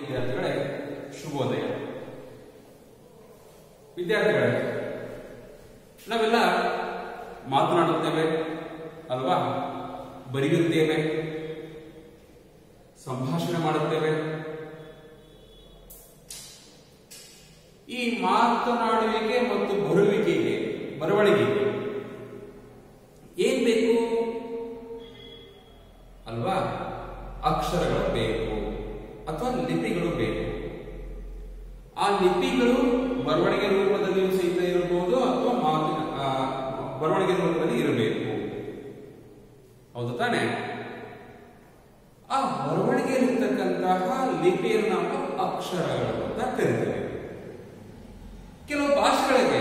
ವಿದ್ಯಾರ್ಥಿಗಳೇ ಶುಭೋದಯ ವಿದ್ಯಾರ್ಥಿಗಳೇ ನಾವೆಲ್ಲ ಮಾತನಾಡುತ್ತೇವೆ ಅಲ್ವಾ ಬರೆಯುತ್ತೇವೆ ಸಂಭಾಷಣೆ ಮಾಡುತ್ತೇವೆ ಈ ಮಾತನಾಡುವಿಕೆ ಮತ್ತು ಬರುವಿಕೆಗೆ ಬರವಣಿಗೆಗೆ ಏನ್ ಬೇಕು ಅಲ್ವಾ ಅಕ್ಷರಗಳು ಬೇಕು ಅಥವಾ ಲಿಪಿಗಳು ಬೇಕು ಆ ಲಿಪಿಗಳು ಬರವಣಿಗೆ ರೂಪದಲ್ಲಿಯೂ ಸಹಿತ ಇರಬಹುದು ಅಥವಾ ಮಾತಿನ ಆ, ಬರವಣಿಗೆ ರೂಪದಲ್ಲಿ ಇರಬೇಕು ಹೌದು ತಾನೆ ಆ ಬರವಣಿಗೆಯಲ್ಲಿರ್ತಕ್ಕಂತಹ ಲಿಪಿಯನ್ನು ನಾವು ಅಕ್ಷರಗಳು ಅಂತ ಕರಿತೇವೆ ಕೆಲವು ಭಾಷೆಗಳಿಗೆ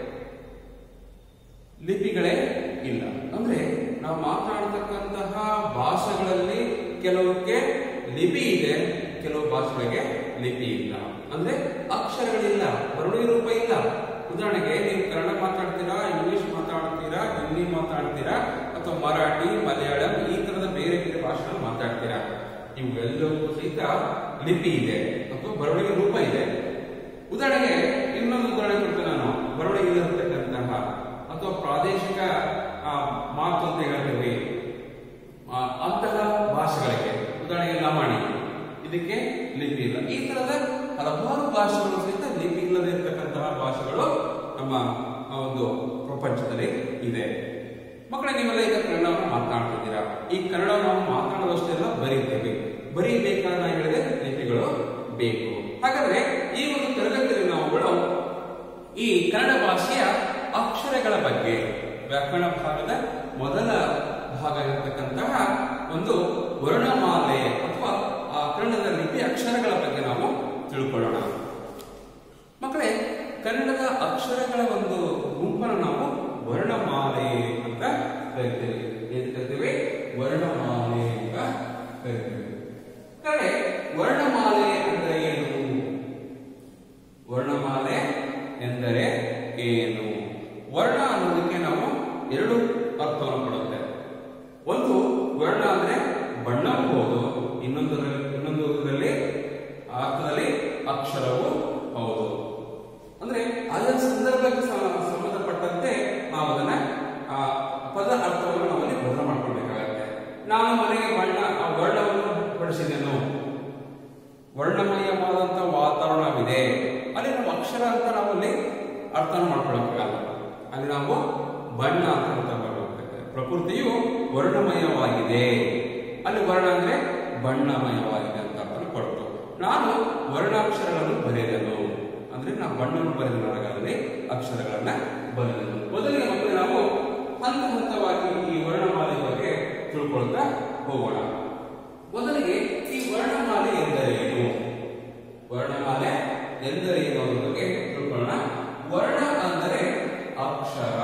ಲಿಪಿಗಳೇ ಇಲ್ಲ ಅಂದ್ರೆ ನಾವು ಮಾತನಾಡತಕ್ಕಂತಹ ಭಾಷೆಗಳಲ್ಲಿ ಕೆಲವಕ್ಕೆ ಲಿಪಿ ಇದೆ ಕೆಲವು ಭಾಷೆಗಳಿಗೆ ಲಿಪಿ ಇಲ್ಲ ಅಂದ್ರೆ ಅಕ್ಷರಗಳಿಲ್ಲ ಬರವಣಿಗೆ ರೂಪ ಇಲ್ಲ ಉದಾಹರಣೆಗೆ ನೀವು ಕನ್ನಡ ಮಾತಾಡ್ತೀರಾ ಇಂಗ್ಲಿಷ್ ಮಾತಾಡ್ತೀರಾ ಹಿಂದಿ ಮಾತಾಡ್ತೀರಾ ಅಥವಾ ಮರಾಠಿ ಮಲಯಾಳಂ ಈ ತರದ ಬೇರೆ ಬೇರೆ ಭಾಷೆಗಳು ಮಾತಾಡ್ತೀರಾ ಇವೆಲ್ಲವೂ ಸಹಿತ ಲಿಪಿ ಇದೆ ಅಥವಾ ಬರವಣಿಗೆ ರೂಪ ಇದೆ ಉದಾಹರಣೆಗೆ ಇನ್ನೊಂದು ಉದಾಹರಣೆ ಕೊಡ್ತೇನೆ ನಾನು ಬರವಣಿಗೆಯಲ್ಲಿರತಕ್ಕಂತಹ ಅಥವಾ ಪ್ರಾದೇಶಿಕ ಆ, ಮಾತು ಅಂತ ಹೇಳ್ತೇವೆ ಆ, ಅಂತಹ ಭಾಷೆಗಳಿಗೆ ಉದಾಹರಣೆಗೆ ಲಮಾಣಿ ಇದಕ್ಕೆ ಲಿಪಿ ಇಲ್ಲ ಈ ತರದ ಹಲವಾರು ಭಾಷೆಗಳು ಸಹಿತ ಲಿಪಿ ಇಲ್ಲದೆ ಇರತಕ್ಕಂತಹ ಭಾಷೆಗಳು ನಮ್ಮ ಆ, ಒಂದು ಪ್ರಪಂಚದಲ್ಲಿ ಇದೆ ಮಕ್ಕಳೇ ನೀವೆಲ್ಲ ಈಗ ಕನ್ನಡವನ್ನು ಮಾತನಾಡ್ತಿದ್ದೀರಾ ಈ ಕನ್ನಡ ನಾವು ಮಾತನಾಡುವಷ್ಟೇ ಅಲ್ಲ ಬರೀತೇವೆ ಬರೀಬೇಕಾದ ನಾ ಹೇಳಿದೆ ಲಿಪಿಗಳು ಬೇಕು ಹಾಗಾದ್ರೆ ಈ ಒಂದು ತರಗತಿಯಲ್ಲಿ ನಾವುಗಳು ಈ ಕನ್ನಡ ಭಾಷೆಯ ಅಕ್ಷರಗಳ ಬಗ್ಗೆ ವ್ಯಾಕರಣ ಭಾಗದ ಮೊದಲ ಭಾಗ ಇರತಕ್ಕಂತಹ ಒಂದು ವರ್ಣಮಾಲೆ ಅಥವಾ ಆ ಕನ್ನಡದ ಲಿಪಿ ಅಕ್ಷರಗಳ ಬಗ್ಗೆ ನಾವು ತಿಳ್ಕೊಳ್ಳೋಣ ಮಕ್ಕಳೇ ಕನ್ನಡದ ಅಕ್ಷರಗಳ ಒಂದು ಗುಂಪನ್ನು ನಾವು ವರ್ಣಮಾಲೆ ಅಂತ ಕರಿತೇವೆ ಏನ್ ಕರಿತೇವೆ ವರ್ಣಮಾಲೆ ಅಂತ ಕರಿತೇವೆ ಕರೆ ವರ್ಣಮಾಲೆ ಅಂದ್ರೆ ಏನು ವರ್ಣಮಾಲೆ ಎಂದರೆ ಏನು ವರ್ಣ ಅನ್ನೋದಕ್ಕೆ ನಾವು ಎರಡು ಅರ್ಥವನ್ನು ಕೊಡುತ್ತೆ ಒಂದು ವರ್ಣ ಅಂದ್ರೆ ಬಣ್ಣ ಹೌದು ಇನ್ನೊಂದು ಇನ್ನೊಂದು ಅರ್ಥದಲ್ಲಿ ಅರ್ಥದಲ್ಲಿ ಅಕ್ಷರವು ಹೌದು ಅಂದ್ರೆ ಅದರ ಸಂದರ್ಭಕ್ಕೆ ಸ- ಸಂಬಂಧಪಟ್ಟಂತೆ ನಾವು ಅದನ್ನ ಆ ಪದ ಅರ್ಥವನ್ನು ನಾವಲ್ಲಿ ಬದಲು ಮಾಡ್ಕೊಳ್ಬೇಕಾಗತ್ತೆ ನಾನು ಮನೆಗೆ ಬಣ್ಣ ಆ ವರ್ಣವನ್ನು ಬಳಸಿದೆನು ವರ್ಣಮಯವಾದಂತ ವಾತಾವರಣವಿದೆ ಅಲ್ಲಿ ನಾವು ಅಕ್ಷರ ಅಂತ ನಾವು ಅಲ್ಲಿ ಅರ್ಥ ಮಾಡ್ಕೊಳಕ್ಕಾಗಲ್ಲ ಅಲ್ಲಿ ನಾವು ಬಣ್ಣ ಅಂತ ಅರ್ಥ ಮಾಡ್ಕೊಳ್ಬೇಕಾಗುತ್ತೆ ಪ್ರಕೃತಿಯು ವರ್ಣಮಯವಾಗಿದೆ ಅಲ್ಲಿ ವರ್ಣ ಅಂದ್ರೆ ಬಣ್ಣಮಯವಾಗಿದೆ ಅಂತ ಅರ್ಥ ಕೊಟ್ಟು ನಾನು ವರ್ಣಾಕ್ಷರಗಳನ್ನು ಬರೆಯಲು ಅಂದ್ರೆ ನಾವು ಬಣ್ಣವನ್ನು ಬರೆದ ನನಗಲ್ಲಿ ಅಕ್ಷರಗಳನ್ನ ಬರೆದನು ಮೊದಲಿಗೆ ಮತ್ತೆ ನಾವು ಹಂತ ಹಂತವಾಗಿ ಈ ವರ್ಣಮಾಲೆ ಬಗ್ಗೆ ತಿಳ್ಕೊಳ್ತಾ ಹೋಗೋಣ ಮೊದಲಿಗೆ ಈ ವರ್ಣಮಾಲೆ ಎಂದರೇನು ವರ್ಣಮಾಲೆ ಎಂದರೇನು ಅನ್ನೋದ್ರ ಬಗ್ಗೆ ತಿಳ್ಕೊಳ್ಳೋಣ ವರ್ಣ ಅಂದರೆ ಅಕ್ಷರ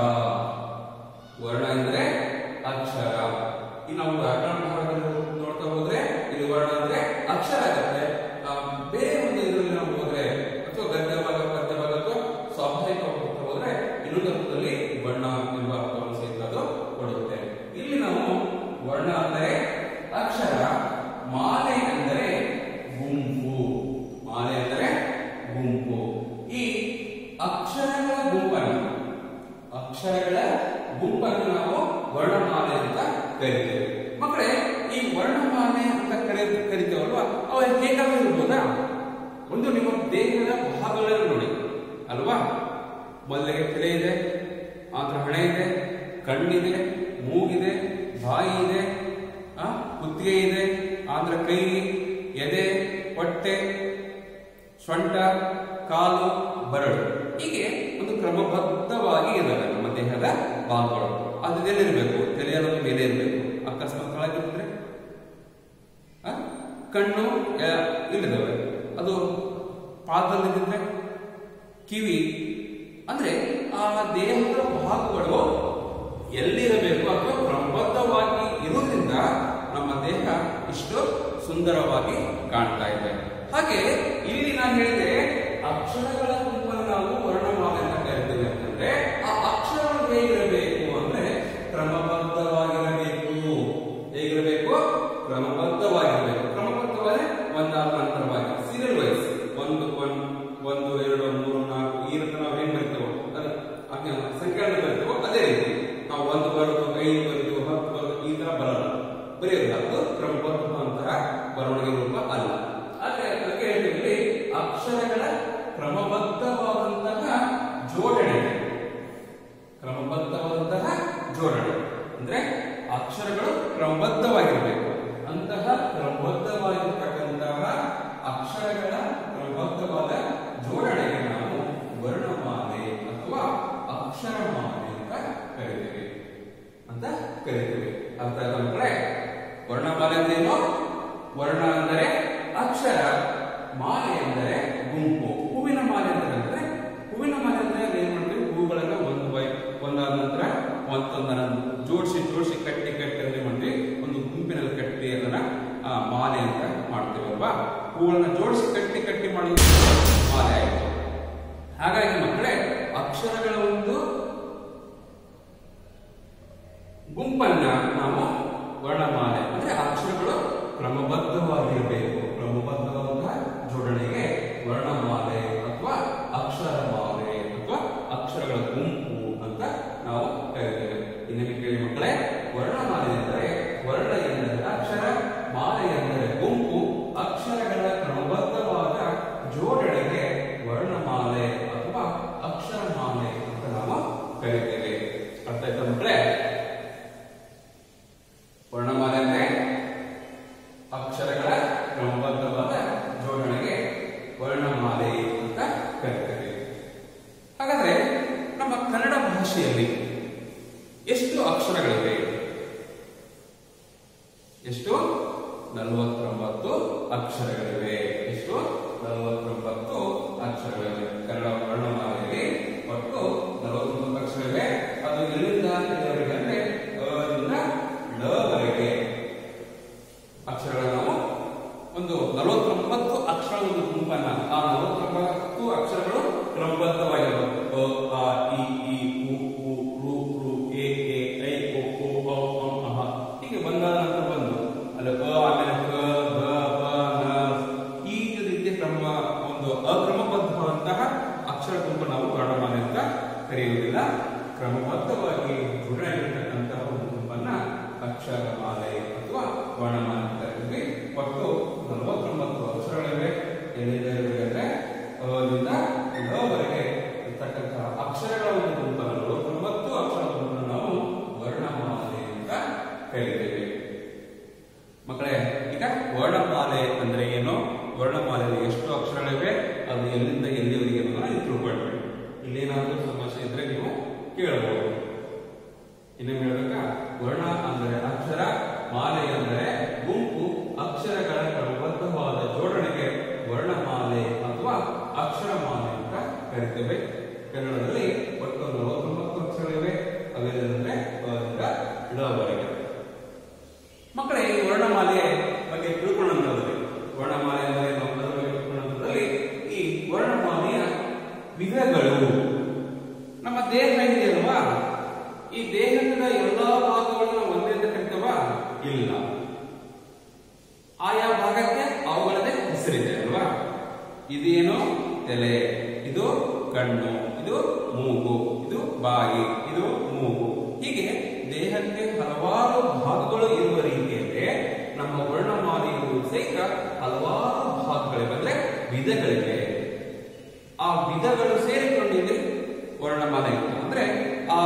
ವರ್ಣ ಎಂದರೆ ಅಕ್ಷರ ಈ ನಾವು ವ್ಯಾಕರಣ ಭಾಗದಲ್ಲಿ ನೋಡ್ತಾ ಹೋದ್ರೆ ಇಲ್ಲಿ ವರ್ಣ ಅಂದ್ರೆ ಅಕ್ಷರ ಆಗುತ್ತೆ ಆ, ಬೇರೆ ಒಂದು ಇದರಲ್ಲಿ ನಾವು ಹೋದ್ರೆ ಅಥವಾ ಗದ್ಯ ಭಾಗ ಪದ್ಯ ಭಾಗ ಅಥವಾ ಸ್ವಾಭಾವಿಕವಾಗಿ ಹೋಗ್ತಾ ಹೋದ್ರೆ ಇನ್ನೊಂದು ಅರ್ಥದಲ್ಲಿ ವರ್ಣ ಎಂಬ ಅರ್ಥವನ್ನು ಸಹಿತ ಅದು ಕೊಡುತ್ತೆ ಇಲ್ಲಿ ನಾವು ವರ್ಣ ಅಂದರೆ ಅಕ್ಷರ ಮಾಲೆ ಅಂದರೆ ಗುಂಪು ಮಾಲೆ ಅಂದರೆ ಗುಂಪು ಈ ಅಕ್ಷರಗಳ ಗುಂಪನ್ನು ಅಕ್ಷರಗಳ ಗುಂಪನ್ನು ನಾವು ವರ್ಣಮಾಲೆ ಅಂತ ಕರಿತೇವೆ ಮಕ್ಕಳೇ ಈ ವರ್ಣಮಾಲೆ ಅಂತ ಕರೆ ಕರಿತೇವಲ್ವಾ ಅವ ಹೇಗಾದ್ರೂ ಇರ್ಬೋದಾ ಒಂದು ನಿಮ್ಮ ದೇಹದ ಭಾಗಗಳನ್ನು ನೋಡಿ ಅಲ್ವಾ ಮೊದಲಿಗೆ ತಲೆ ಇದೆ ಆತರ ಹಣೆ ಇದೆ ಕಣ್ಣಿದೆ ಮೂಗಿದೆ ಬಾಯಿ ಇದೆ ಆ ಕುತ್ತಿಗೆ ಇದೆ ಆಂಧ್ರ ಕೈ ಎದೆ ಹೊಟ್ಟೆ ಸೊಂಟ ಕಾಲು ಬರಡು ಹೀಗೆ ಒಂದು ಕ್ರಮಬದ್ಧವಾಗಿ ಇದ್ದಾವೆ ನಮ್ಮ ದೇಹದ ಭಾಗಗಳು ಅದು ಎಲ್ಲಿರ್ಬೇಕು ತಲೆಯಲ್ಲಿ ಮೇಲೆ ಇರಬೇಕು ಅಕಸ್ಮಾತ್ ಕೆಳಗಿದ್ರೆ ಆ? ಕಣ್ಣು ಆ, ಇಲ್ಲಿದ್ದಾವೆ ಅದು ಪಾದದಲ್ಲಿದ್ದರೆ ಕಿವಿ ಅಂದ್ರೆ ಆ ದೇಹದ ಭಾಗಗಳು ಎಲ್ಲಿರಬೇಕು ಅಥವಾ ಕ್ರಮಬದ್ಧವಾಗಿ ಇರುವುದರಿಂದ ನಮ್ಮ ದೇಹ ಇಷ್ಟು ಸುಂದರವಾಗಿ ಕಾಣ್ತಾ ಇದೆ ಹಾಗೆ ಇಲ್ಲಿ ನಾನು ಹೇಳಿದೆ ಅಕ್ಷರಗಳ ಗುಂಪನ್ನು ನಾವು ವರ್ಣಮಾಲೆ ಅಂತ ಕರಿತೀವಿ ಅಂತಂದ್ರೆ ಆ ಅಕ್ಷರಗಳು ಹೇಗಿರಬೇಕು ಅಂದ್ರೆ ಕ್ರಮಬದ್ಧವಾಗಿರಬೇಕು ಹೇಗಿರಬೇಕು ಕ್ರಮಬದ್ಧವಾಗಿರಬೇಕು ಕ್ರಮಬದ್ಧವಾದ್ರೆ ಒಂದಾದ ನಂತರವಾಗಿ ಸೀರಿಯಲ್ ಕ್ರಮಬದ್ಧವಾದಂತಹ ಜೋಡಣೆ ಕ್ರಮಬದ್ಧವಾದಂತಹ ಜೋಡಣೆ ಅಂದ್ರೆ ಅಕ್ಷರಗಳು ಕ್ರಮಬದ್ಧವಾಗಿರಬೇಕು ಅಂತಹ ಕ್ರಮಬದ್ಧವಾಗಿರ್ತಕ್ಕಂತಹ ಅಕ್ಷರಗಳ ಕ್ರಮಬದ್ಧವಾದ ಜೋಡಣೆಗೆ ನಾವು ವರ್ಣಮಾಲೆ ಅಥವಾ ಅಕ್ಷರಮಾಲೆ ಅಂತ ಕರಿತೇವೆ ಅಂತ ಕರಿತೇವೆ ಅರ್ಥ ಆಯ್ತಾ ಮಕ್ಕಳೇ ವರ್ಣಮಾಲೆ ಅಂದ್ರೇನು ವರ್ಣ ಅಂದರೆ ಅಕ್ಷರ ಮಾಲೆ ಎಂದರೆ ಗುಂಪು ಹೂವಿನ ಮಾಲೆ ಅಂದರೆ ಹೂವಿನ ಮಾಲೆ ಅಂದ್ರೆ ಅಲ್ಲಿ ಏನ್ ಮಾಡ್ತೀವಿ ಹೂಗಳನ್ನ ಒಂದು ಬೈ ಒಂದಾದ ನಂತರ ಮತ್ತೊಂದನ್ನ ಜೋಡಿಸಿ ಜೋಡಿಸಿ ಕಟ್ಟಿ ಕಟ್ಟಿ ಅಂದ್ರೆ ಮಾಡ್ತೀವಿ ಒಂದು ಗುಂಪಿನಲ್ಲಿ ಕಟ್ಟಿ ಅದನ್ನ ಆ, ಮಾಲೆ ಅಂತ ಮಾಡ್ತೀವಿ ಅಲ್ವಾ ಹೂಗಳನ್ನ ಜೋಡಿಸಿ ಕಟ್ಟಿ ಕಟ್ಟಿ ಮಾಡೋದು ಮಾಲೆ ಆಯ್ತು ಹಾಗಾಗಿ ಮಕ್ಕಳೇ ಅಕ್ಷರಗಳ ಒಂದು ಗುಂಪನ್ನ ನಾವು ವರ್ಣಮಾಲೆ ಅಂದ್ರೆ ಅಕ್ಷರಗಳು ಕ್ರಮಬದ್ಧವಾಗಿರಬೇಕು ಕ್ರಮಬದ್ಧವಾದಂತಹ ಜೋಡಣೆಗೆ ವರ್ಣಮಾಲೆ ಅಥವಾ ಅಕ್ಷರಮಾಲೆ ಅಥವಾ ಅಕ್ಷರಗಳ ಗುಂಪು ಅಂತ ನಾವು ಕರೀತೇವೆ ಇನ್ನೊಮ್ಮೆ ಕೇಳಿ ಮಕ್ಕಳೇ ವರ್ಣಮಾಲೆ ಎಂದರೆ ವರ್ಣ ಎಂದರೆ ಅಕ್ಷರ ಮಾಲೆ ಎಂದರೆ ಗುಂಪು ಅಕ್ಷರಗಳ ಕ್ರಮಬದ್ಧವಾದ ಜೋಡಣೆಗೆ ವರ್ಣಮಾಲೆ ಅಥವಾ ಅಕ್ಷರಮಾಲೆ ಅಂತ ನಾವು ಕರೀತೇವೆ ಅರ್ಥ ಆಯ್ತಾ ಮಕ್ಕಳೇ ವರ್ಣಮಾಲೆ ಅಂದ್ರೆ ಅಕ್ಷರಗಳ ಕ್ರಮಬದ್ಧವಾದ ಜೋಡಣೆಗೆ ವರ್ಣಮಾಲೆ ಅಂತ ಕರೀತೇವೆ ಹಾಗಾದ್ರೆ ನಮ್ಮ ಕನ್ನಡ ಭಾಷೆಯಲ್ಲಿ ಎಷ್ಟು ಅಕ್ಷರಗಳಿವೆ ಎಷ್ಟು ನಲವತ್ತೊಂಬತ್ತು ಅಕ್ಷರಗಳಿವೆ ಎಷ್ಟು ನಲವತ್ತೊಂಬತ್ತು ಅಕ್ಷರಗಳಿವೆ ಕನ್ನಡ ವರ್ಣಮಾಲೆಯಲ್ಲಿ ಒಟ್ಟು ನಲವತ್ತೊಂಬತ್ತು ಅಕ್ಷರಗಳಿವೆ ಅದು ಎಲ್ಲಿಂದ ಎಲ್ಲಿವರೆಗೆ ಅಂದ್ರೆ ಅದಿಂದ ಲವರೆಗೆ ಅಕ್ಷರಗಳ ನಾವು ಒಂದು ನಲವತ್ತೊಂಬತ್ತು ಅಕ್ಷರಗಳ ಒಂದು ಗುಂಪನ್ನ ಆ ನಲವತ್ತೊಂಬತ್ತು ಅಕ್ಷರಗಳು ಕ್ರಮಬದ್ಧವಾಗಿರಬೇಕು ಅ, ಆ, ಇ, ಈ, ಉ, ಉ, ರು, ರು, ಎ, ಎ, ಐ, ಒ, ಓ, ಔ, ಔ, ಅಹ. ಹೀಗೆ ಒಂದಾದ ನಂತರ ಬಂದು ಅಲ್ಲಿ ಅ ಆಮೇಲೆ ಕ, ಗ, ಬ, ನ, ಈ ರೀತಿಯ ಕ್ರಮ ಒಂದು ಅಕ್ರಮಬದ್ಧವಾದಂತಹ ಅಕ್ಷರ ಗುಂಪು ನಾವು ವರ್ಣಮಾಲೆ ಅಂತ ಕರೆಯುವುದಿಲ್ಲ ಕ್ರಮಬದ್ಧವಾಗಿ ಜೋಡಣೆಗಿರ್ತಕ್ಕಂತಹ ಒಂದು ಗುಂಪನ್ನ ಅಕ್ಷರಮಾಲೆ ಅಥವಾ ವರ್ಣಮಾಲೆ ಅಂತ ಕರೀತೀವಿ ಒಟ್ಟು ನಲವತ್ತೊಂಬತ್ತು ಅಕ್ಷರಗಳಿವೆ ಎಲ್ಲಿಂದ ಎಲ್ಲಿಗೆ ಅದಿಂದ ಲವರೆಗೆ ಇರ್ತಕ್ಕಂತಹ ಅಕ್ಷರಗಳ ಒಂದು ಗುಂಪನ್ನು ನಲವತ್ತೊಂಬತ್ತು ಅಕ್ಷರ ಗುಂಪನ್ನು ನಾವು ವರ್ಣಮಾಲೆ ಅಂತ ಕರೀತೇವೆ ಮಕ್ಕಳೇ ಈಗ ವರ್ಣಮಾಲೆ ಅಂದ್ರೆ ಏನು ವರ್ಣಮಾಲೆಯಲ್ಲಿ ಎಷ್ಟು ಅಕ್ಷರಗಳಿವೆ ಅದು ಎಲ್ಲಿಂದ ಎಲ್ಲಿವರೆಗೆ ಅನ್ನೋದನ್ನ ನೀವು ತಿಳ್ಕೊಳ್ಬೇಡಿ ಇಲ್ಲೇನಾದ್ರೂ ಸಮಸ್ಯೆ ಇದ್ರೆ ನೀವು ಕೇಳಬಹುದು ಇನ್ನೊಮ್ಮೆ ಹೇಳ್ಬೇಕಾ ವರ್ಣ ಅಂದರೆ ಅಕ್ಷರ ಮಾಲೆ ಅಂದರೆ ಗುಂಪು ಅಕ್ಷರಗಳ ಕ್ರಮಬದ್ಧವಾದ ಜೋಡಣೆಗೆ ವರ್ಣಮಾಲೆ ಅಥವಾ ಅಕ್ಷರಮಾಲೆ ಅಂತ ಕರಿತೇವೆ ಕನ್ನಡದಲ್ಲಿ ಒಟ್ಟು ನಲವತ್ತೊಂಬತ್ತು ಅಕ್ಷರಗಳಿವೆ ಅವೇನೆಂದರೆ ಇಡವರೆಗೆ ಮಕ್ಕಳೇ ಈ ವರ್ಣಮಾಲೆ ಬಗ್ಗೆ ತಿಳ್ಕೊಳ್ಳೋದ್ರಲ್ಲಿ ವರ್ಣಮಾಲೆ ಅಂದರೆ ನಾವು ಅದರ ಬಗ್ಗೆ ತಿಳ್ಕೊಳ್ಳೋದ್ರಲ್ಲಿ ಈ ವರ್ಣಮಾಲೆಯ ವಿಧಗಳು ನಮ್ಮ ದೇಹ ಇದೆಯಲ್ವಾ ಈ ದೇಹದ ಎಲ್ಲಾ ಭಾಗಗಳನ್ನು ಒಂದೇ ಅಂತ ಕರಿತೇವಾ ಇಲ್ಲ ಆಯಾ ಭಾಗಕ್ಕೆ ಅವುಗಳದೇ ಹೆಸರಿದೆ ಅಲ್ವಾ ಇದೇನು ತಲೆ ಇದು ಕಣ್ಣು ಇದು ಮೂಗು ಇದು ಬಾಯಿ ಇದು ಮೂಗು ಹೀಗೆ ದೇಹಕ್ಕೆ ಹಲವಾರು ಭಾಗಗಳು ಇರುವ ರೀತಿಯಲ್ಲಿ ನಮ್ಮ ವರ್ಣಮಾಲೆಯು ಸಹಿತ ಹಲವಾರು ಭಾಗಗಳಿವೆ ಅಂದ್ರೆ ವಿಧಗಳಿವೆ ಆ ವಿಧಗಳು ಸೇರಿಕೊಂಡಿದೆ ವರ್ಣಮಾಲೆ ಅಂತ. ಅಂದ್ರೆ ಆ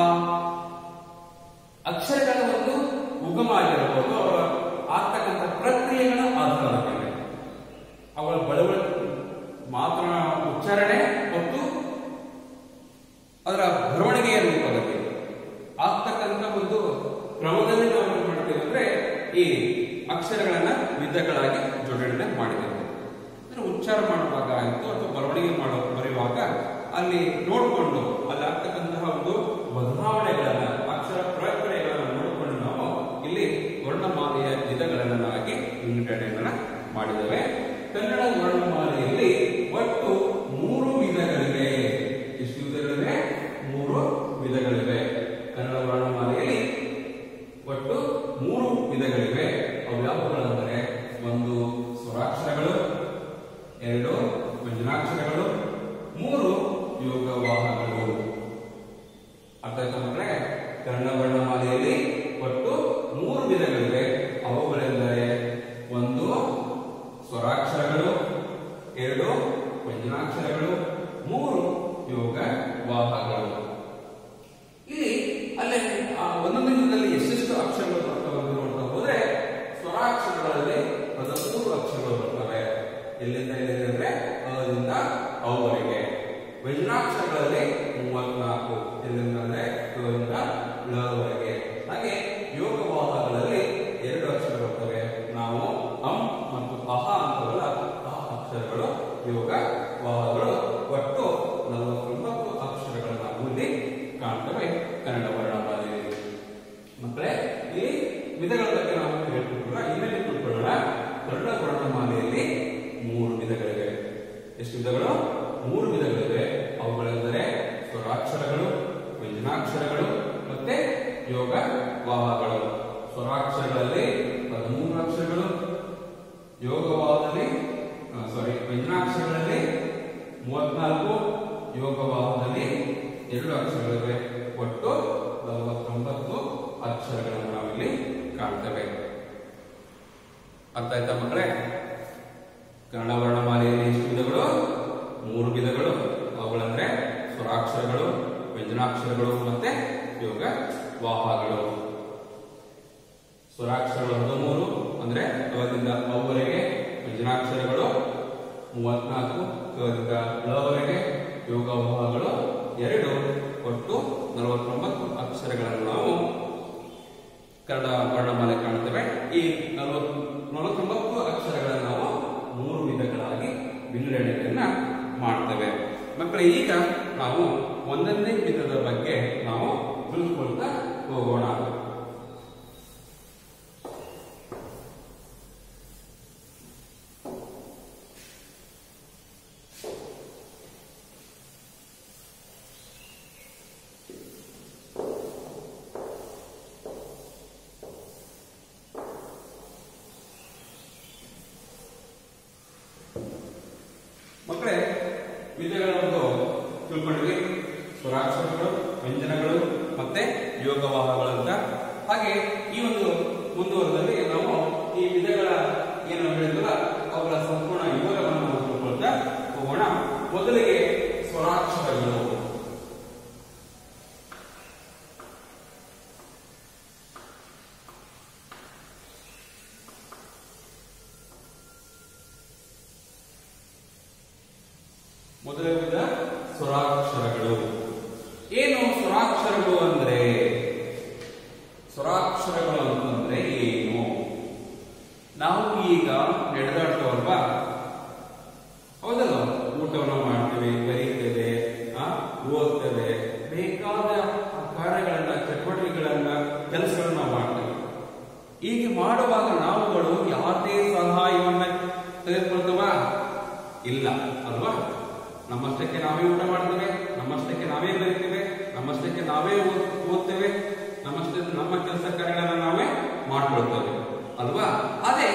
ಅಕ್ಷರಗಳ ಒಂದು ಉಗಮ ಆಗಿರಬಹುದು ಅವರ ಆಗ್ತಕ್ಕಂಥ ಪ್ರಕ್ರಿಯೆಗಳ ಆಧಾರದ ಮೇಲೆ ಅವಳ ಬಳವಳಿಕೆ ಮಾತ್ರ ಉಚ್ಚಾರಣೆ ಮತ್ತು ಅದರ ಬರವಣಿಗೆಯ ರೂಪದಲ್ಲಿ ಆಗ್ತಕ್ಕಂಥ ಒಂದು ಕ್ರಮದಲ್ಲಿ ನಾವು ಏನ್ ಮಾಡ್ತೇವೆ ಅಂದ್ರೆ ಈ ಅಕ್ಷರಗಳನ್ನ ವಿಧಗಳಾಗಿ ಜೋಡಣೆ ಮಾಡಿದ್ದೇವೆ ಅಂದ್ರೆ ಉಚ್ಚಾರ ಮಾಡುವಾಗ ಆಯಿತು ಅಥವಾ ಬರವಣಿಗೆ ಮಾಡೋ ಬರೆಯುವಾಗ ಅಲ್ಲಿ ನೋಡಿಕೊಂಡು ಅಲ್ಲಿ ಆಗ್ತಕ್ಕಂತಹ ಒಂದು ಬದಲಾವಣೆಗಳನ್ನ ಅಕ್ಷರ ಪ್ರಕ್ರಿಯೆಗಳನ್ನ ನೋಡಿಕೊಂಡು ನಾವು ಇಲ್ಲಿ ವರ್ಣಮಾಲೆಯ ವಿಧಗಳನ್ನ ನಾವಾಗಿ ವಿಂಗಡಣೆಯನ್ನ ಮಾಡಿದ್ದೇವೆ ಕನ್ನಡ ವರ್ಣಮಾಲೆಯಲ್ಲಿ ಒಟ್ಟು ಮೂರು ವಿಧಗಳಿವೆ ಎಷ್ಟು ವಿಧಗಳಿವೆ ಮೂರು ವಿಧಗಳಿವೆ ಕನ್ನಡ ವರ್ಣಮಾಲೆಯಲ್ಲಿ ಒಟ್ಟು ಮೂರು ವಿಧಗಳಿವೆ ಅವು ಯಾವುವುಗಳೆಂದರೆ ಒಂದು ಸ್ವರಾಕ್ಷರಗಳು ಎರಡು ವ್ಯಂಜನಾಕ್ಷರಗಳು ಮೂರು ಯೋಗವಾಹಗಳು ಅರ್ಥ ಆಯ್ತಾ ಮಕ್ಕಳೇ ಕನ್ನಡ ವರ್ಣಮಾಲೆಯಲ್ಲಿ ಒಟ್ಟು ಮೂರು ವಿಧಗಳಿವೆ ಅವುಗಳೆಂದರೆ ಒಂದು ಸ್ವರಾಕ್ಷರಗಳು ಎರಡು ವ್ಯಂಜನಾಕ್ಷರಗಳು ಮೂರು ಯೋಗ ವಾಹಗಳು ಇಲ್ಲಿ ಅಲ್ಲೇ ಆ ಒಂದೊಂದು ವಿಧದಲ್ಲಿ ಎಷ್ಟೆಷ್ಟು ಅಕ್ಷರಗಳು ಬರ್ತವೆ ಅಂತ ನೋಡ್ತಾ ಹೋದ್ರೆ ಸ್ವರಾಕ್ಷರಗಳಲ್ಲಿ ಹದಿಮೂರು ಅಕ್ಷರಗಳು ಬರ್ತವೆ ಎಲ್ಲಿಂದ ಎಲ್ಲಿದೆ ಅಂದ್ರೆ ಅದಿಂದ ಅವರೆಗೆ ವ್ಯಂಜನಾಕ್ಷರಗಳಲ್ಲಿ ಮೂವತ್ನಾಲ್ಕು ಎಲ್ಲಿಂದ ಅಂದ್ರೆ ಅದಿಂದ ಲವರೆಗೆ ಹಾಗೆ ಯೋಗವಾಹಗಳಲ್ಲಿ ಎರಡು ಅಕ್ಷರ ಬರ್ತವೆ ನಾವು ಅಂ ಮತ್ತು ಅಹ ಅಂತವಲ್ಲ ಆ ಅಕ್ಷರಗಳು ಯೋಗ ವಾಹಗಳು ಒಟ್ಟು ನಲವತ್ತೊಂಬತ್ತು ಅಕ್ಷರಗಳನ್ನು ನಾವು ಇಲ್ಲಿ ಕಾಣ್ತೇವೆ ಕನ್ನಡ ವರ್ಣಮಾಲೆಯಲ್ಲಿ ಮಕ್ಕಳೇ ಈ ವಿಧಗಳ ಬಗ್ಗೆ ನಾವು ಹೇಳ್ತಿದ್ವಲ್ಲ ಇನ್ನೇನು ತಿಳ್ಕೊಳ್ಳೋಣ ಕನ್ನಡ ವರ್ಣಮಾಲೆಯಲ್ಲಿ ಮೂರು ವಿಧಗಳಿವೆ ಎಷ್ಟು ವಿಧಗಳು ಮೂರು ವಿಧಗಳಿವೆ ಅವುಗಳೆಂದರೆ ಸ್ವರಾಕ್ಷರಗಳು ವ್ಯಂಜನಾಕ್ಷರಗಳು ಮತ್ತೆ ಯೋಗ ವಾಹಗಳು ಸ್ವರಾಕ್ಷರಗಳಲ್ಲಿ ಹದಿಮೂರು ಅಕ್ಷರಗಳು ಯೋಗವಾಹದಲ್ಲಿ ಸಾರಿ ವ್ಯಂಜನಾಕ್ಷರಗಳಲ್ಲಿ ಮೂವತ್ನಾಲ್ಕು ಯೋಗವಾಹದಲ್ಲಿ ಎರಡು ಅಕ್ಷರಗಳಿವೆ ಒಟ್ಟು ನಲವತ್ತೊಂಬತ್ತು ಅಕ್ಷರಗಳನ್ನು ನಾವಿಲ್ಲಿ ಕಾಣ್ತೇವೆ ಅರ್ಥ ಆಯ್ತಾ ಮಕ್ಕಳೇ ಕನ್ನಡ ವರ್ಣಮಾಲೆಯಲ್ಲಿ ಎಷ್ಟು ವಿಧಗಳು ಮೂರು ವಿಧಗಳು ಅವುಗಳಂದ್ರೆ ಸ್ವರಾಕ್ಷರಗಳು ವ್ಯಂಜನಾಕ್ಷರಗಳು ಮತ್ತೆ ಯೋಗ ವಾಹಗಳು ಸ್ವರಾಕ್ಷರಗಳು ಹದಿಮೂರು ಅಂದ್ರೆ ಅವರಿಂದ ಅವರೆಗೆ ವ್ಯಂಜನಾಕ್ಷರಗಳು ಮೂವತ್ನಾಲ್ಕು ಕದಿಂದ ಲವರೆಗೆ ಯೋಗವಾಹಗಳು ಎರಡು ಒಟ್ಟು ನಲವತ್ತೊಂಬತ್ತು ಅಕ್ಷರಗಳನ್ನು ನಾವು ಕನ್ನಡ ವರ್ಣಮಾಲೆ ಕಾಣ್ತೇವೆ ಈ ನಲವತ್ ನಲವತ್ತೊಂಬತ್ತು ಅಕ್ಷರಗಳನ್ನು ನಾವು ಮೂರು ವಿಧಗಳಾಗಿ ವಿಂಗಡಣೆಯನ್ನ ಮಾಡ್ತೇವೆ ಮಕ್ಕಳೇ ಈಗ ನಾವು ಒಂದೊಂದೇ ವಿಧದ ಬಗ್ಗೆ ನಾವು ತಿಳ್ಕೊಳ್ತಾ ಹೋಗೋಣ ಮಕ್ಕಳೇ ವಿಧಗಳ ಒಂದು ತಿಳ್ಕೊಂಡ್ವಿ ಸ್ವರಾಕ್ಷರಗಳು ವ್ಯಂಜನಗಳು ಮತ್ತೆ ಯೋಗವಾಹಗಳು ಅಂತ ಹಾಗೆ ಈ ಒಂದು ಮುಂದುವರೆದಲ್ಲಿ ನಾವು ಈ ವಿಧಗಳ ಏನು ಹೇಳಿದ್ವಲ್ಲ ಅವುಗಳ ಸಂಪೂರ್ಣ ವಿವರವನ್ನು ನಾವು ತಿಳ್ಕೊಳ್ತಾ ಹೋಗೋಣ ಮೊದಲಿಗೆ ಸ್ವರಾಕ್ಷರಗಳು ಮೊದಲ ವಿಧ ಸ್ವರಾಕ್ಷರಗಳು ಏನು ಸ್ವರಾಕ್ಷರಗಳು ಅಂದ್ರೆ ಸ್ವರಾಕ್ಷರಗಳು ಅಂತಂದ್ರೆ ಏನು ನಾವು ಈಗ ನಡೆದಾಡ್ತೇವಲ್ವಾ ಹೌದಲ್ಲ ಊಟವನ್ನು ಮಾಡ್ತೇವೆ ಬರೀತೇವೆ ಆ, ಓದ್ತೇವೆ ಬೇಕಾದ ಕಾರ್ಯಗಳನ್ನ ಚಟುವಟಿಕೆಗಳನ್ನ ಕೆಲಸಗಳನ್ನ ನಾವು ಮಾಡ್ತೇವೆ ಹೀಗೆ ಮಾಡುವಾಗ ನಾವುಗಳು ಯಾವುದೇ ಸಹಾಯವನ್ನ ತೆಗೆದುಕೊಳ್ತವ ಇಲ್ಲ ಅಲ್ವಾ ನಮ್ಮಷ್ಟಕ್ಕೆ ನಾವೇ ಊಟ ಮಾಡ್ತೇವೆ ನಮ್ಮಷ್ಟಕ್ಕೆ ನಾವೇ ಬರೀತೇವೆ ನಮ್ಮಷ್ಟಕ್ಕೆ ನಾವೇ ಓದ್- ಓದ್ತೇವೆ ನಮ್ಮಷ್ಟೇ ನಮ್ಮ ಕೆಲಸ ಕಾರ್ಯಗಳನ್ನ ನಾವೇ ಮಾಡ್ಕೊಳ್ತೇವೆ ಅಲ್ವಾ ಅದೇ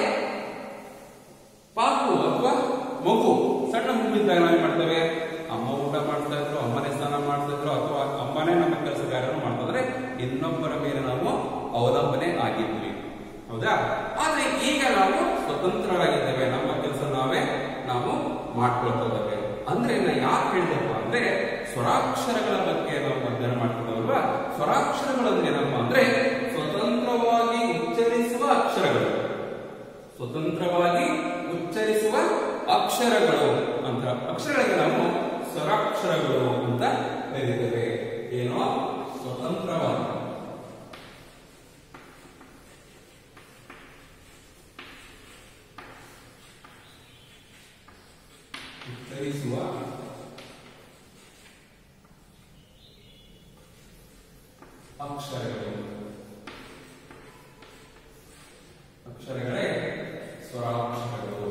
ಪಾಪು ಅಥವಾ ಮಗು ಸಣ್ಣ ಮಗು ಇದ್ದಾಗ ನಾವೇನ್ ಮಾಡ್ತೇವೆ ಅಮ್ಮ ಊಟ ಮಾಡ್ತಾ ಇದ್ರು ಅಮ್ಮನೇ ಸ್ನಾನ ಮಾಡ್ತಾ ಇದ್ರು ಅಥವಾ ಅಮ್ಮನೇ ನಮ್ಮ ಕೆಲಸ ಕಾರ್ಯವನ್ನು ಮಾಡ್ತಿದ್ರೆ ಇನ್ನೊಬ್ಬರ ಮೇಲೆ ನಾವು ಅವಲಂಬನೆ ಆಗಿದ್ವಿ ಹೌದಾ ಆದ್ರೆ ಈಗ ನಾವು ಸ್ವತಂತ್ರರಾಗಿದ್ದೇವೆ ನಮ್ಮ ಕೆಲಸ ನಾವೇ ನಾವು ಮಾಡ್ಕೊಳ್ತಿದ್ದೇವೆ ಅಂದ್ರೆ ನಾ ಯಾಕೆ ಹೇಳಿದಪ್ಪ ಅಂದ್ರೆ ಸ್ವರಾಕ್ಷರಗಳ ಬಗ್ಗೆ ನಾವು ಅಧ್ಯಯನ ಮಾಡ್ಕೊಂಡಲ್ವಾ ಸ್ವರಾಕ್ಷರಗಳು ಅಂದ್ರೆ ಏನಪ್ಪ ಅಂದ್ರೆ ಸ್ವತಂತ್ರವಾಗಿ ಉಚ್ಚರಿಸುವ ಅಕ್ಷರಗಳು ಸ್ವತಂತ್ರವಾಗಿ ಉಚ್ಚರಿಸುವ ಅಕ್ಷರಗಳು ಅಂತ ಅಕ್ಷರಗಳಿಗೆ ನಾವು ಸ್ವರಾಕ್ಷರಗಳು ಅಂತ ಕರೀತೇವೆ ಏನೋ ಸ್ವತಂತ್ರವಾಗಿ ಉಚ್ಚರಿಸುವ ಅಕ್ಷರಗಳು ಅಕ್ಷರಗಳೇ ಸ್ವರಾಕ್ಷರಗಳು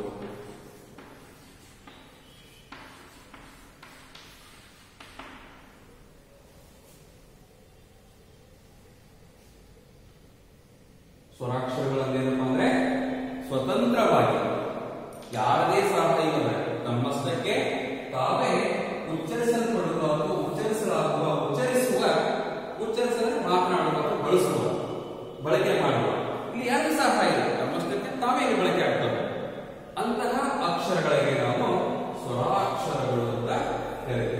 ಸ್ವರಾಕ್ಷರಗಳಲ್ಲಿ ಏನಪ್ಪಾ ಅಂದ್ರೆ ಸ್ವತಂತ್ರವಾಗಿ ಯಾರದೇ ಸಹಾಯ ಇಲ್ಲ ತಮ್ಮಷ್ಟಕ್ಕೆ ತಾವೇ ಉಚ್ಚರಿಸಲ್ಪಡುವ ಅಥವಾ ಉಚ್ಚರಿಸಲಾಗುವ ಉಚ್ಚರಿಸುವ ಉಚ್ಚರಿಸಲು ಮಾತನಾಡುವ ಅಥವಾ ಬಳಸುವ ಬಳಕೆ ಮಾಡುವ ಇಲ್ಲಿ ಯಾರು ಸಹಾಯ ಇಲ್ಲ ತಮ್ಮಷ್ಟಕ್ಕೆ ತಾವೇ ಇಲ್ಲಿ ಬಳಕೆ ಆಗ್ತವೆ ಅಂತಹ ಅಕ್ಷರಗಳಿಗೆ ನಾವು ಸ್ವರಾಕ್ಷರಗಳು ಅಂತ ಕರೀತೇವೆ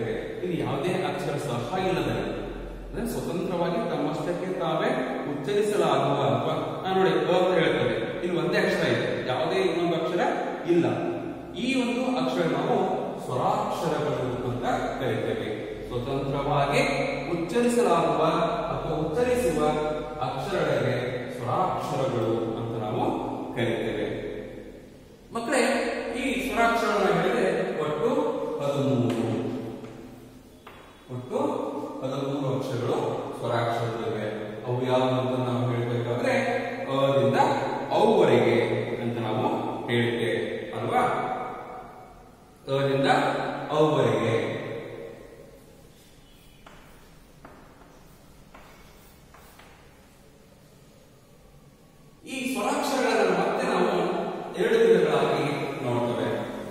ಇಲ್ಲದೆ ಅಂದ್ರೆ ಸ್ವತಂತ್ರವಾಗಿ ತಮ್ಮಷ್ಟಕ್ಕೆ ತಾವೇ ಉಚ್ಚರಿಸಲಾಗುವ ಅಥವಾ ನಾನು ನೋಡಿ ಅ ಅಂತ ಹೇಳ್ತೇವೆ ಇಲ್ಲಿ ಒಂದೇ ಅಕ್ಷರ ಇದೆ ಯಾವುದೇ ಇನ್ನೊಂದು ಅಕ್ಷರ ಇಲ್ಲ ಈ ಒಂದು ಅಕ್ಷರ ನಾವು ಸ್ವರಾಕ್ಷರಗಳು ಅಂತ ಕರೀತೇವೆ ಸ್ವತಂತ್ರವಾಗಿ ಉಚ್ಚರಿಸಲಾಗುವ ಅಥವಾ ಉಚ್ಚರಿಸುವ ಅಕ್ಷರಗಳಿಗೆ ಸ್ವರಾಕ್ಷರಗಳು ಅಂತ ನಾವು ಕರೀತೇವೆ ಮಕ್ಕಳೇ ಈ ಸ್ವರಾಕ್ಷರಗಳನ್ನ ಹೇಳಿದ್ರೆ ಒಟ್ಟು ಹದಿಮೂರು ಒಟ್ಟು ಹದಿಮೂರು ಅಕ್ಷರಗಳು ಸ್ವರಾಕ್ಷರಗಳಿವೆ ಅವು ಯಾವುದು ಅಂತ ನಾವು ಹೇಳ್ಬೇಕಾದ್ರೆ ಅದಿಂದ ಅವುವರೆಗೆ ಅಂತ ನಾವು ಹೇಳ್ತೇವೆ ಅಲ್ವಾ ಅದಿಂದ ಅವುವರೆಗೆ ಈ ಸ್ವರಾಕ್ಷರಗಳನ್ನು ಮತ್ತೆ ನಾವು ಎರಡು ವಿಧಗಳಾಗಿ ನೋಡ್ತೇವೆ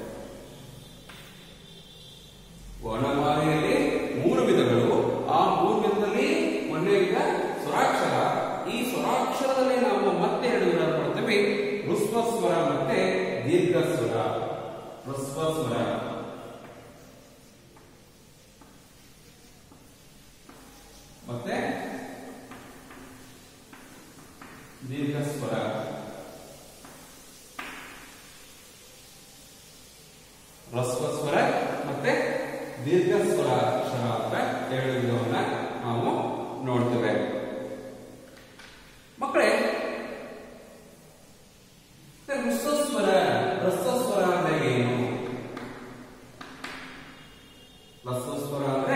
ವರ್ಣಮಾಲೆಯಲ್ಲಿ ಮೂರು ವಿಧಗಳು ಆ ಮೂರು ವಿಧದಲ್ಲಿ ಒಂದೇ ವಿಧ ಸ್ವರಾಕ್ಷರ ಈ ಸ್ವರಾಕ್ಷರದಲ್ಲಿ ನಾವು ಮತ್ತೆ ಎರಡು ವಿಧ ನೋಡ್ತೇವೆ ಹೃಸ್ವ ಸ್ವರ ಮತ್ತೆ ದೀರ್ಘ ಸ್ವರ ಹೃಸ್ವ ಸ್ವರ ಮತ್ತೆ ದೀರ್ಘ ಸ್ವರ ಹ್ರಸ್ವ ಸ್ವರ ಮತ್ತೆ ದೀರ್ಘ ಸ್ವರ ಅಕ್ಷರ ಅಂತ ಎರಡು ವಿಧವನ್ನ ನಾವು ನೋಡ್ತೇವೆ ಮಕ್ಕಳೇ ಹ್ರಸ್ವ ಸ್ವರ ಹ್ರಸ್ವ ಸ್ವರ ಅಂದ್ರೆ ಏನು ಹ್ರಸ್ವ ಸ್ವರ ಅಂದ್ರೆ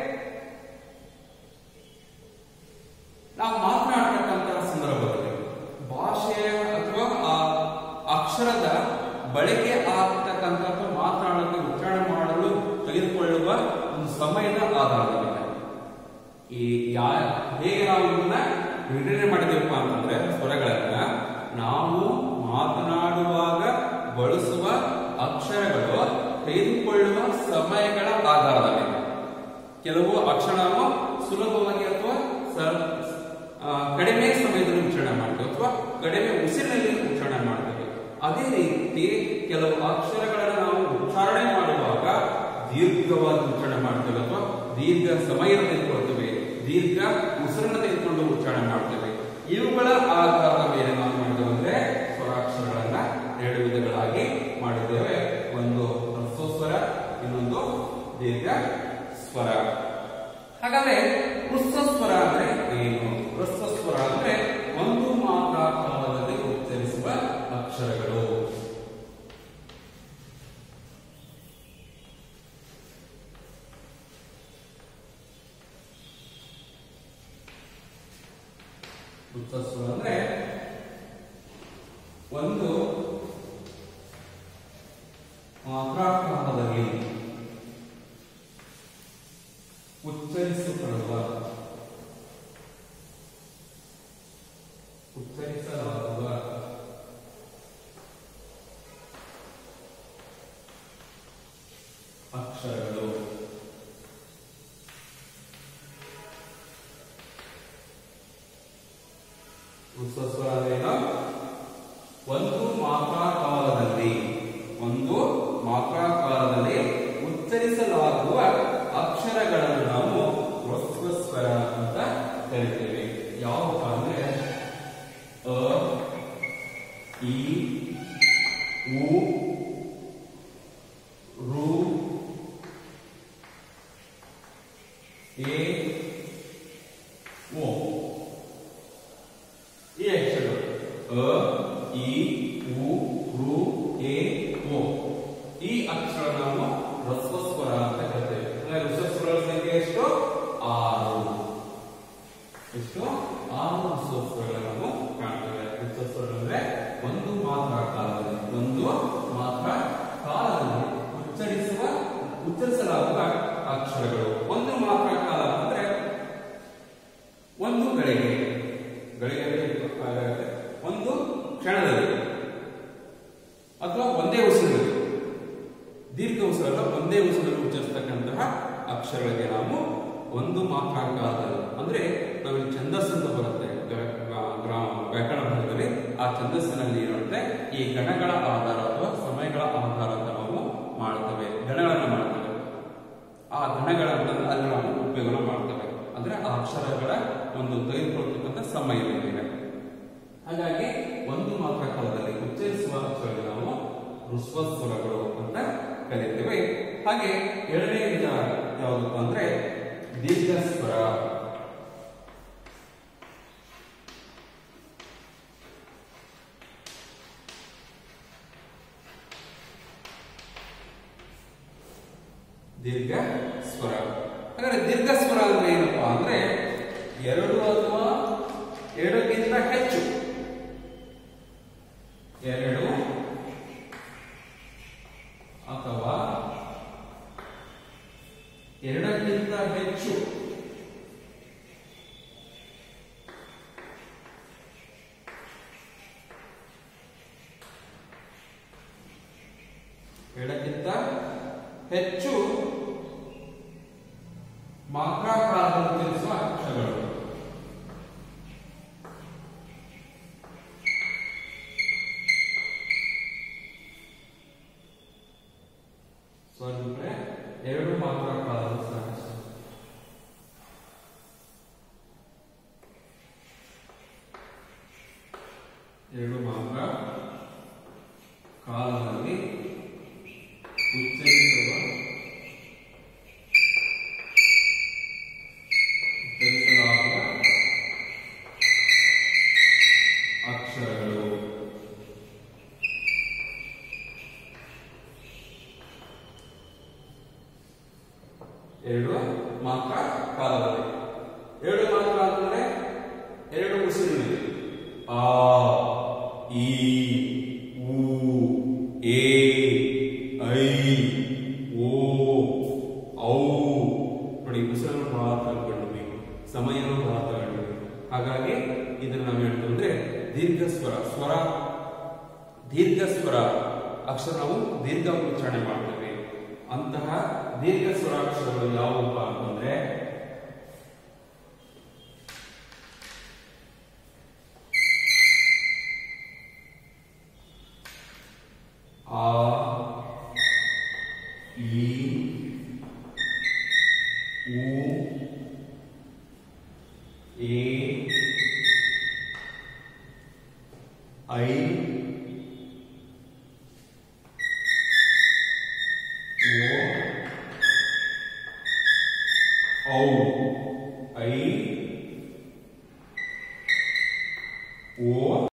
ನಾವು ಮಾತನಾಡ್ತಕ್ಕಂತಹ ಸಂದರ್ಭದಲ್ಲಿ ಭಾಷೆಯ ಅಥವಾ ಆ ಅಕ್ಷರದ ಬಳಕೆ ಆಗ್ತಕ್ಕಂಥ ಅಥವಾ ಮಾತನಾಡಲು ಉಚ್ಚಾರಣೆ ಮಾಡಲು ತೆಗೆದುಕೊಳ್ಳುವ ಒಂದು ಸಮಯದ ಆಧಾರದ ಮೇಲೆ ಈ ಯಾ ಹೇಗೆ ನಾವು ಇದನ್ನ ವಿಂಗಡಣೆ ಮಾಡಿದೆವಪ್ಪ ಅಂತಂದ್ರೆ ಸ್ವರಗಳನ್ನ ನಾವು ಮಾತನಾಡುವಾಗ ಬಳಸುವ ಅಕ್ಷರಗಳು ತೆಗೆದುಕೊಳ್ಳುವ ಸಮಯಗಳ ಆಧಾರದ ಮೇಲೆ ಕೆಲವು ಅಕ್ಷರ ನಾವು ಸುಲಭವಾಗಿ ಅಥವಾ ಸ- ಆ, ಕಡಿಮೆ ಸಮಯದಲ್ಲಿ ಉಚ್ಚಾರಣೆ ಮಾಡ್ತೇವೆ ಅಥವಾ ಕಡಿಮೆ ಉಸಿರಿನಲ್ಲಿ ಉಚ್ಚಾರಣೆ ಮಾಡ್ತೇವೆ ಅದೇ ರೀತಿ ಕೆಲವು ಅಕ್ಷರಗಳನ್ನು ನಾವು ಉಚ್ಚಾರಣೆ ಮಾಡುವಾಗ ದೀರ್ಘವಾಗಿ ಉಚ್ಚಾರಣೆ ಮಾಡ್ತೇವೆ ಅಥವಾ ದೀರ್ಘ ಸಮಯ ತೆಗೆದುಕೊಳ್ತೇವೆ ದೀರ್ಘ ಉಸಿರನ್ನು ತೆಗೆದುಕೊಂಡು ಉಚ್ಚಾರಣೆ ಮಾಡ್ತೇವೆ ಇವುಗಳ ಆಧಾರದ ಮೇಲೆ ನಾವು ಮಾಡಿದ್ದೇವೆ ಅಂದ್ರೆ ಸ್ವರಾಕ್ಷರಗಳನ್ನ ಎರಡು ವಿಧಗಳಾಗಿ ಮಾಡಿದ್ದೇವೆ ಒಂದು ಹ್ರಸ್ವ ಸ್ವರ ಇನ್ನೊಂದು ದೀರ್ಘ ಸ್ವರ ಹಾಗಾದ್ರೆ ಹೃಸ್ವ ಸ್ವರ ಅಂದ್ರೆ ಏನು ಹೃಸ್ವ ಸ್ವರ ಅಂದ್ರೆ ಒಂದು ಮಾತ್ರ ಕಾಲದಲ್ಲಿ ಉಚ್ಚರಿಸುವ ಅಕ್ಷರಗಳು ಹೃಸ್ವ ಸ್ವರ ಅಂದ್ರೆ ಒಂದು ಮಾತ್ರ ಕಾಲದಲ್ಲಿ ಉಚ್ಚರಿಸಲ್ಪಡುವ ಉಚ್ಚರಿಸಲಾಗುವ ಅಕ್ಷರಗಳು ಉತ್ಸವ ಅಂದ್ರೇನು ಒಂದು ಮಾತ್ರ ಕಾಲದಲ್ಲಿ ಒಂದು ಮಾತ್ರ ಕಾಲದಲ್ಲಿ ಉಚ್ಚರಿಸಲಾಗುವ ಅಕ್ಷರಗಳನ್ನು ನಾವು ಹ್ರಸ್ವ ಸ್ವರ ಅಂತ ಕರಿತೇವೆ ಯಾವಪ್ಪ ಅಂದ್ರೆ ಅ ಇ ಉ ರು ಎ ಓ ಈ ಅಕ್ಷರಗಳು ಅ ಇ ಉ ರು ಎ ಓ ಈ ಅಕ್ಷರ ನಾವು ಹ್ರಸ್ವ ಸ್ವರ ಅಂತ ಕರಿತೇವೆ ಅಂದ್ರೆ ಹ್ರಸ್ವ ಸ್ವರಗಳ ಸಂಖ್ಯೆ ಎಷ್ಟು ಆರು ಎಷ್ಟು ಆರು ಹ್ರಸ್ವ ಸ್ವರಗಳನ್ನು ನಾವು ಕಾಣ್ತೇವೆ ಹ್ರಸ್ವ ಸ್ವರಗಳು ಅಂದ್ರೆ ಒಂದು ಮಾತ್ರ ಕಾಲದಲ್ಲಿ ಒಂದು ಮಾತ್ರ ಕಾಲದಲ್ಲಿ ಉಚ್ಚರಿಸುವ ಉಚ್ಚರಿಸಲಾಗುವ ಅಕ್ಷರಗಳು ಒಂದು ಮಾತ್ರ ಕಾಲ ಅಂದ್ರೆ ಒಂದು ಗಳಿಗೆ ಗಳಿಗೆ ಹಾಗಾಗುತ್ತೆ ಒಂದು ಕ್ಷಣದಲ್ಲಿ ಅಥವಾ ಒಂದೇ ಉಸಿರಲ್ಲಿ ದೀರ್ಘ ಉಸಿರಲ್ಲ ಒಂದೇ ಉಸಿರಲ್ಲಿ ಉಚ್ಚರಿಸ್ತಕ್ಕಂತಹ ಅಕ್ಷರಗಳಿಗೆ ನಾವು ಒಂದು ಮಾತ್ರ ಕಾಲದಲ್ಲಿ ಅಂದ್ರೆ ನಾವು ಇಲ್ಲಿ ಛಂದಸ್ಸು ಅಂತ ಬರುತ್ತೆ ಗ- ಗ- ಗ್ರಾ- ವ್ಯಾಕರಣ ಭಾಗದಲ್ಲಿ ಆ ಛಂದಸ್ಸಿನಲ್ಲಿ ಏನಿರುತ್ತೆ ಈ ಗಣಗಳ ಆಧಾರ ಅಥವಾ ಸಮಯಗಳ ಆಧಾರ ಅಂತ ನಾವು ಮಾಡ್ತೇವೆ ಗಣಗಳನ್ನು ಮಾಡ್ತೇವೆ ಆ ಗಣಗಳ ಅಲ್ಲಿ ನಾವು ಉಪಯೋಗ ಮಾಡ್ತೇವೆ ಒಂದು ತೆಗೆದುಕೊಳ್ತಕ್ಕಂಥ ಸಮಯವಿದೆ ಹಾಗಾಗಿ ಒಂದು ಮಾತ್ರ ಕಾಲದಲ್ಲಿ ಉಚ್ಚರಿಸುವ ಅಕ್ಷರಗಳು ನಾವು ಹೃಸ್ವ ಸ್ವರಗಳು ಅಂತ ಕರೀತೇವೆ ಹಾಗೆ ಎರಡನೇ ವಿಧ ಯಾವುದಪ್ಪ ಅಂದ್ರೆ ದೀರ್ಘ ಸ್ವರ ದೀರ್ಘ ಸ್ವರ ಹಾಗಾದ್ರೆ ದೀರ್ಘ ಸ್ವರ ಅಂದ್ರೆ ಏನಪ್ಪಾ ಅಂದ್ರೆ ಎರಡು ಅಥವಾ ಎರಡಕ್ಕಿಂತ ಹೆಚ್ಚು ಎರಡು ಅಥವಾ ಎರಡಕ್ಕಿಂತ ಹೆಚ್ಚು ಎರಡಕ್ಕಿಂತ ಹೆಚ್ಚು ಮಾತ್ರ ಕಾಲದಲ್ಲಿ ತಿಳಿಸುವ ಅಕ್ಷರಗಳು ಸ್ವಲ್ಪ ಎರಡು ಮಾತ್ರ ಕಾಲದ ಸಾಕ್ಷಿ ಎರಡು ಮಾತ್ರ ಕಾಲದಲ್ಲಿ ಉಚ್ಚರಿಸುವ ಉಚ್ಚರಿಸಲಾಗುವ ಅಕ್ಷರಗಳು ಎರಡು ಮಾತ್ರ ಕಾಲದಲ್ಲಿ ಎರಡು ಮಾತ್ರ ಅಂತಂದ್ರೆ ಎರಡು ಉಸಿರುಗಳಿವೆ ಆ ಈ ಊ ಎ ಐ ಓ ಔ ನೋಡಿ ಉಸಿರನ್ನು ಬಹಳ ತಗೊಂಡಿರ್ಬೇಕು ಸಮಯನೂ ಬಹಳ ತಗೊಂಡಿರ್ಬೇಕು ಹಾಗಾಗಿ ಇದನ್ನ ನಾವು ಹೇಳ್ತಂದ್ರೆ ದೀರ್ಘ ಸ್ವರ ಸ್ವರ ದೀರ್ಘ ಸ್ವರ ಅಕ್ಷರ ನಾವು ದೀರ್ಘ ಉಚ್ಚಾರಣೆ ಮಾಡ್ತೇವೆ ಅಂತಹ ದೀರ್ಘ ಸ್ವರಾಕ್ಷರಗಳು ಯಾವುವಪ್ಪ ಅಂತಂದ್ರೆ ಆ ಈ ಉ ಎ ಐ ಓ ಔ ಐ ಓ